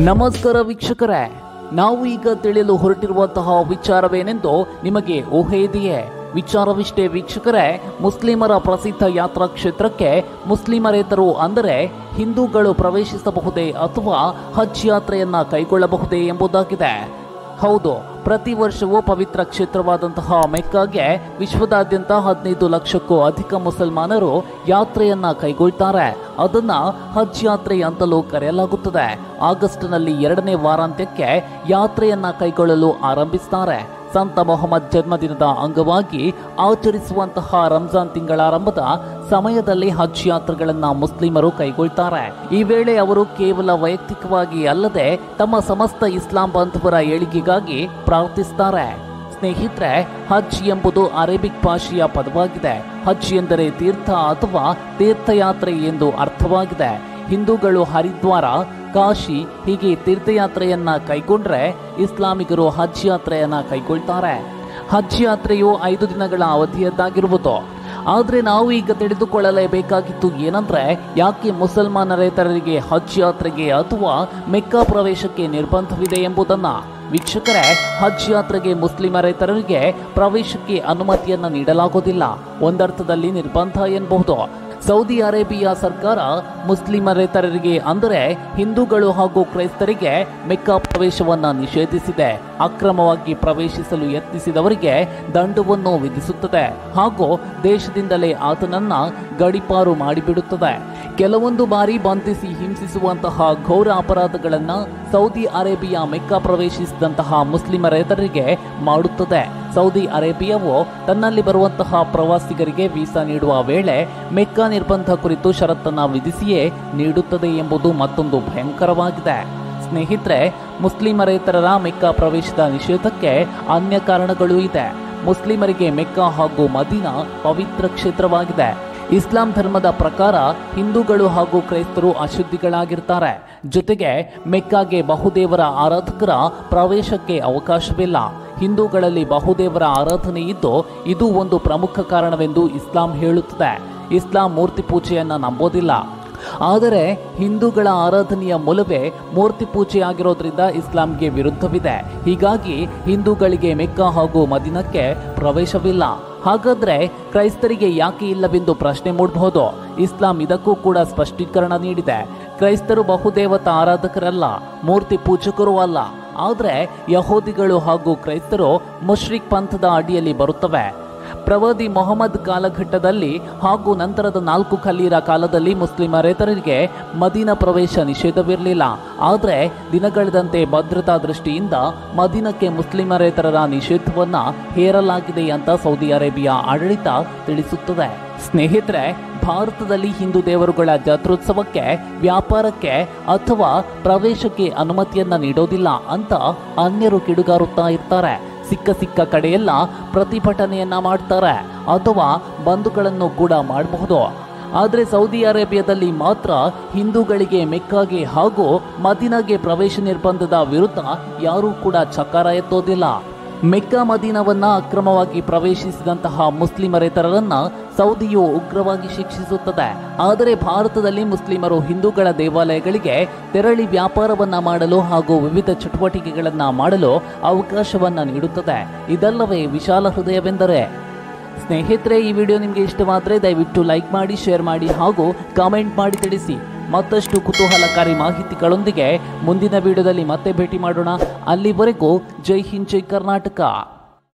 ನಮಸ್ಕಾರ ವೀಕ್ಷಕರೇ ನಾವು ಈಗ ತಿಳಿಯಲು ಹೊರಟಿರುವಂತಹ ವಿಚಾರವೇನೆಂದು ನಿಮಗೆ ಊಹೆ ಇದೆಯೇ ವಿಚಾರವಿಷ್ಟೇ ವೀಕ್ಷಕರೇ ಮುಸ್ಲಿಮರ ಪ್ರಸಿದ್ಧ ಯಾತ್ರಾ ಕ್ಷೇತ್ರಕ್ಕೆ ಮುಸ್ಲಿಮರೇತರು ಅಂದರೆ ಹಿಂದೂಗಳು ಪ್ರವೇಶಿಸಬಹುದೇ ಅಥವಾ ಹಜ್ ಯಾತ್ರೆಯನ್ನ ಕೈಗೊಳ್ಳಬಹುದೇ ಎಂಬುದಾಗಿದೆ ಹೌದು ಪ್ರತಿ ವರ್ಷವೂ ಪವಿತ್ರ ಕ್ಷೇತ್ರವಾದಂತಹ ಮೆಕ್ಕಾಗೆ ವಿಶ್ವದಾದ್ಯಂತ ಹದಿನೈದು ಲಕ್ಷಕ್ಕೂ ಅಧಿಕ ಮುಸಲ್ಮಾನರು ಯಾತ್ರೆಯನ್ನ ಕೈಗೊಳ್ತಾರೆ ಅದನ್ನ ಹಜ್ ಯಾತ್ರೆ ಅಂತಲೂ ಕರೆಯಲಾಗುತ್ತದೆ ಆಗಸ್ಟ್ನಲ್ಲಿ ಎರಡನೇ ವಾರಾಂತ್ಯಕ್ಕೆ ಯಾತ್ರೆಯನ್ನ ಕೈಗೊಳ್ಳಲು ಆರಂಭಿಸ್ತಾರೆ ಸಂತ ಮೊಹಮ್ಮದ್ ಜನ್ಮದಿನದ ಅಂಗವಾಗಿ ಆಚರಿಸುವಂತಹ ರಂಜಾನ್ ತಿಂಗಳಾರಂಭದ ಸಮಯದಲ್ಲಿ ಹಜ್ ಯಾತ್ರೆಗಳನ್ನ ಮುಸ್ಲಿಮರು ಕೈಗೊಳ್ತಾರೆ ಈ ವೇಳೆ ಅವರು ಕೇವಲ ವೈಯಕ್ತಿಕವಾಗಿ ಅಲ್ಲದೆ ತಮ್ಮ ಸಮಸ್ತ ಇಸ್ಲಾಂ ಬಾಂಧವರ ಏಳಿಗೆಗಾಗಿ ಪ್ರಾರ್ಥಿಸ್ತಾರೆ ಸ್ನೇಹಿತರೆ ಹಜ್ ಎಂಬುದು ಅರೇಬಿಕ್ ಭಾಷೆಯ ಪದವಾಗಿದೆ ಹಜ್ ಎಂದರೆ ತೀರ್ಥ ಅಥವಾ ತೀರ್ಥಯಾತ್ರೆ ಎಂದು ಅರ್ಥವಾಗಿದೆ ಹಿಂದೂಗಳು ಹರಿದ್ವಾರ ಕಾಶಿ ಹೀಗೆ ತೀರ್ಥಯಾತ್ರೆಯನ್ನ ಕೈಗೊಂಡ್ರೆ ಇಸ್ಲಾಮಿಗರು ಹಜ್ ಯಾತ್ರೆಯನ್ನ ಕೈಗೊಳ್ತಾರೆ ಹಜ್ ಯಾತ್ರೆಯು ಐದು ದಿನಗಳ ಅವಧಿಯದ್ದಾಗಿರುವುದು ಆದರೆ ನಾವು ಈಗ ತಿಳಿದುಕೊಳ್ಳಲೇಬೇಕಾಗಿತ್ತು ಏನಂದ್ರೆ ಯಾಕೆ ಮುಸಲ್ಮಾನರೇತರರಿಗೆ ಹಜ್ ಯಾತ್ರೆಗೆ ಅಥವಾ ಮೆಕ್ಕಾ ಪ್ರವೇಶಕ್ಕೆ ನಿರ್ಬಂಧವಿದೆ ಎಂಬುದನ್ನ ವೀಕ್ಷಕರೇ ಹಜ್ ಯಾತ್ರೆಗೆ ಮುಸ್ಲಿಮರೇತರರಿಗೆ ಪ್ರವೇಶಕ್ಕೆ ಅನುಮತಿಯನ್ನ ನೀಡಲಾಗುವುದಿಲ್ಲ ಒಂದರ್ಥದಲ್ಲಿ ನಿರ್ಬಂಧ ಎನ್ನಬಹುದು ಸೌದಿ ಅರೇಬಿಯಾ ಸರ್ಕಾರ ಮುಸ್ಲಿಮರೇತರರಿಗೆ ಅಂದರೆ ಹಿಂದೂಗಳು ಹಾಗೂ ಕ್ರೈಸ್ತರಿಗೆ ಮೆಕ್ಕಾ ಪ್ರವೇಶವನ್ನ ನಿಷೇಧಿಸಿದೆ ಅಕ್ರಮವಾಗಿ ಪ್ರವೇಶಿಸಲು ಯತ್ನಿಸಿದವರಿಗೆ ದಂಡವನ್ನು ವಿಧಿಸುತ್ತದೆ ಹಾಗೂ ದೇಶದಿಂದಲೇ ಆತನನ್ನ ಗಡಿಪಾರು ಮಾಡಿಬಿಡುತ್ತದೆ ಕೆಲವೊಂದು ಬಾರಿ ಬಂಧಿಸಿ ಹಿಂಸಿಸುವಂತಹ ಘೋರ ಅಪರಾಧಗಳನ್ನ ಸೌದಿ ಅರೇಬಿಯಾ ಮೆಕ್ಕಾ ಪ್ರವೇಶಿಸಿದಂತಹ ಮುಸ್ಲಿಮರೇತರರಿಗೆ ಮಾಡುತ್ತದೆ ಸೌದಿ ಅರೇಬಿಯಾವು ತನ್ನಲ್ಲಿ ಬರುವಂತಹ ಪ್ರವಾಸಿಗರಿಗೆ ವೀಸಾ ನೀಡುವ ವೇಳೆ ಮೆಕ್ಕಾ ನಿರ್ಬಂಧ ಕುರಿತು ಷರತ್ತನ್ನ ವಿಧಿಸಿಯೇ ನೀಡುತ್ತದೆ ಎಂಬುದು ಮತ್ತೊಂದು ಭಯಂಕರವಾಗಿದೆ ಸ್ನೇಹಿತರೆ ಮುಸ್ಲಿಮರೇತರರ ಮೆಕ್ಕಾ ಪ್ರವೇಶದ ನಿಷೇಧಕ್ಕೆ ಅನ್ಯ ಕಾರಣಗಳೂ ಇದೆ ಮುಸ್ಲಿಮರಿಗೆ ಮೆಕ್ಕಾ ಹಾಗೂ ಮದೀನಾ ಪವಿತ್ರ ಕ್ಷೇತ್ರವಾಗಿದೆ ಇಸ್ಲಾಂ ಧರ್ಮದ ಪ್ರಕಾರ ಹಿಂದೂಗಳು ಹಾಗೂ ಕ್ರೈಸ್ತರು ಅಶುದ್ಧಿಗಳಾಗಿರ್ತಾರೆ ಜೊತೆಗೆ ಮೆಕ್ಕಾಗೆ ಬಹುದೇವರ ಆರಾಧಕರ ಪ್ರವೇಶಕ್ಕೆ ಅವಕಾಶವಿಲ್ಲ ಹಿಂದೂಗಳಲ್ಲಿ ಬಹುದೇವರ ಆರಾಧನೆ ಇದ್ದು ಇದು ಒಂದು ಪ್ರಮುಖ ಕಾರಣವೆಂದು ಇಸ್ಲಾಂ ಹೇಳುತ್ತದೆ ಇಸ್ಲಾಂ ಮೂರ್ತಿ ಪೂಜೆಯನ್ನ ನಂಬೋದಿಲ್ಲ ಆದರೆ ಹಿಂದೂಗಳ ಆರಾಧನೆಯ ಮೂಲವೇ ಮೂರ್ತಿ ಪೂಜೆಯಾಗಿರೋದ್ರಿಂದ ಇಸ್ಲಾಂಗೆ ವಿರುದ್ಧವಿದೆ ಹೀಗಾಗಿ ಹಿಂದೂಗಳಿಗೆ ಮೆಕ್ಕಾ ಹಾಗೂ ಮದಿನಕ್ಕೆ ಪ್ರವೇಶವಿಲ್ಲ ಹಾಗಾದ್ರೆ ಕ್ರೈಸ್ತರಿಗೆ ಯಾಕೆ ಇಲ್ಲವೆಂದು ಪ್ರಶ್ನೆ ಮೂಡಬಹುದು ಇಸ್ಲಾಂ ಇದಕ್ಕೂ ಕೂಡ ಸ್ಪಷ್ಟೀಕರಣ ನೀಡಿದೆ ಕ್ರೈಸ್ತರು ಬಹುದೇವತಾ ಆರಾಧಕರಲ್ಲ ಮೂರ್ತಿ ಪೂಜಕರು ಅಲ್ಲ ಆದರೆ ಯಹೂದಿಗಳು ಹಾಗೂ ಕ್ರೈಸ್ತರು ಮುಷ್ರಿಕ್ ಪಂಥದ ಅಡಿಯಲ್ಲಿ ಬರುತ್ತವೆ ಪ್ರವಾದಿ ಮೊಹಮ್ಮದ್ ಕಾಲಘಟ್ಟದಲ್ಲಿ ಹಾಗೂ ನಂತರದ ನಾಲ್ಕು ಖಲೀರ ಕಾಲದಲ್ಲಿ ಮುಸ್ಲಿಮರೇತರರಿಗೆ ಮದೀನ ಪ್ರವೇಶ ನಿಷೇಧವಿರಲಿಲ್ಲ ಆದರೆ ದಿನಗಳೆದಂತೆ ಭದ್ರತಾ ದೃಷ್ಟಿಯಿಂದ ಮದೀನಕ್ಕೆ ಮುಸ್ಲಿಮರೇತರರ ನಿಷೇಧವನ್ನ ಹೇರಲಾಗಿದೆ ಅಂತ ಸೌದಿ ಅರೇಬಿಯಾ ಆಡಳಿತ ತಿಳಿಸುತ್ತದೆ ಸ್ನೇಹಿತರೆ ಭಾರತದಲ್ಲಿ ಹಿಂದೂ ದೇವರುಗಳ ಜಾತ್ರೋತ್ಸವಕ್ಕೆ ವ್ಯಾಪಾರಕ್ಕೆ ಅಥವಾ ಪ್ರವೇಶಕ್ಕೆ ಅನುಮತಿಯನ್ನ ನೀಡೋದಿಲ್ಲ ಅಂತ ಅನ್ಯರು ಕಿಡುಗಾರುತ್ತಾ ಇರ್ತಾರೆ ಸಿಕ್ಕ ಸಿಕ್ಕ ಕಡೆಯೆಲ್ಲ ಪ್ರತಿಭಟನೆಯನ್ನ ಮಾಡ್ತಾರೆ ಅಥವಾ ಬಂಧುಗಳನ್ನು ಕೂಡ ಮಾಡಬಹುದು ಆದರೆ ಸೌದಿ ಅರೇಬಿಯಾದಲ್ಲಿ ಮಾತ್ರ ಹಿಂದೂಗಳಿಗೆ ಮೆಕ್ಕಾಗೆ ಹಾಗೂ ಮದೀನಾಗೆ ಪ್ರವೇಶ ನಿರ್ಬಂಧದ ವಿರುದ್ಧ ಯಾರೂ ಕೂಡ ಚಕಾರ ಎತ್ತೋದಿಲ್ಲ ಮೆಕ್ಕಾ ಮದೀನವನ್ನ ಅಕ್ರಮವಾಗಿ ಪ್ರವೇಶಿಸಿದಂತಹ ಮುಸ್ಲಿಮರೇತರರನ್ನ ಸೌದಿಯು ಉಗ್ರವಾಗಿ ಶಿಕ್ಷಿಸುತ್ತದೆ ಆದರೆ ಭಾರತದಲ್ಲಿ ಮುಸ್ಲಿಮರು ಹಿಂದೂಗಳ ದೇವಾಲಯಗಳಿಗೆ ತೆರಳಿ ವ್ಯಾಪಾರವನ್ನ ಮಾಡಲು ಹಾಗೂ ವಿವಿಧ ಚಟುವಟಿಕೆಗಳನ್ನ ಮಾಡಲು ಅವಕಾಶವನ್ನ ನೀಡುತ್ತದೆ ಇದಲ್ಲವೇ ವಿಶಾಲ ಹೃದಯವೆಂದರೆ ಸ್ನೇಹಿತರೆ ಈ ವಿಡಿಯೋ ನಿಮಗೆ ಇಷ್ಟವಾದರೆ ದಯವಿಟ್ಟು ಲೈಕ್ ಮಾಡಿ ಶೇರ್ ಮಾಡಿ ಹಾಗೂ ಕಾಮೆಂಟ್ ಮಾಡಿ ತಿಳಿಸಿ ಮತ್ತಷ್ಟು ಕುತೂಹಲಕಾರಿ ಮಾಹಿತಿಗಳೊಂದಿಗೆ ಮುಂದಿನ ವಿಡಿಯೋದಲ್ಲಿ ಮತ್ತೆ ಭೇಟಿ ಮಾಡೋಣ ಅಲ್ಲಿವರೆಗೂ ಜೈ ಹಿಂದ್ ಜೈ ಕರ್ನಾಟಕ